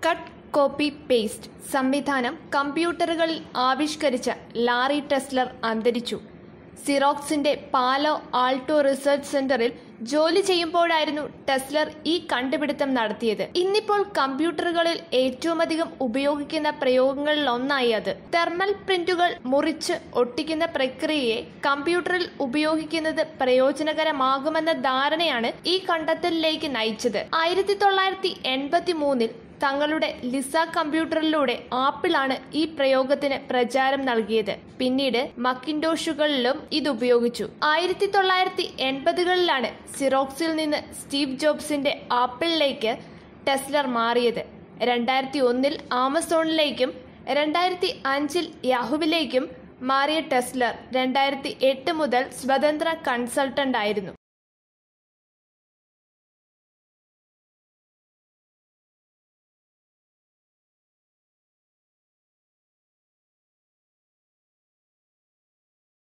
cut copy paste സംവിധാനം കമ്പ്യൂട്ടറുകളിൽ ആവിഷ്കരിച്ച Larry Tesler അന്തരിച്ചു സിറോക്സിന്റെ പാലോ ആൾട്ടോ റിസർച്ച് സെന്ററിൽ ജോലി ചെയ്യുമ്പോഴായിരുന്നു ടെസ്ലർ ഈ കണ്ടുപിടുത്തം നടത്തിയത് ഇന്നിപ്പോൾ കമ്പ്യൂട്ടറുകളിൽ ഏറ്റവുമധികം ഉപയോഗിക്കുന്ന പ്രയോഗങ്ങളിൽ ഒന്നായി അത് തെർമൽ പ്രിന്റുകൾ മുറിച്ച് ഒട്ടിക്കുന്ന പ്രക്രിയയെ കമ്പ്യൂട്ടറിൽ ഉപയോഗിക്കുന്നത് പ്രയോജനകരമാകുമെന്ന ധാരണയാണ് ഈ കണ്ടെത്തലിലേക്ക് നയിച്ചത് ആയിരത്തി തൊള്ളായിരത്തി എൺപത്തി മൂന്നിൽ തങ്ങളുടെ ലിസ കമ്പ്യൂട്ടറിലൂടെ ആപ്പിളാണ് ഈ പ്രയോഗത്തിന് പ്രചാരം നൽകിയത് പിന്നീട് മക്കിൻഡോഷുകളിലും ഇത് ഉപയോഗിച്ചു ആയിരത്തി തൊള്ളായിരത്തി എൺപതുകളിലാണ് സിറോക്സിൽ നിന്ന് സ്റ്റീവ് ജോബ്സിന്റെ ആപ്പിളിലേക്ക് ടെസ്ലർ മാറിയത് രണ്ടായിരത്തി ഒന്നിൽ ആമസോണിലേക്കും രണ്ടായിരത്തി അഞ്ചിൽ യാഹുവിലേക്കും മാറിയ ടെസ്ലർ രണ്ടായിരത്തി എട്ട് മുതൽ സ്വതന്ത്ര കൺസൾട്ടന്റ് ആയിരുന്നു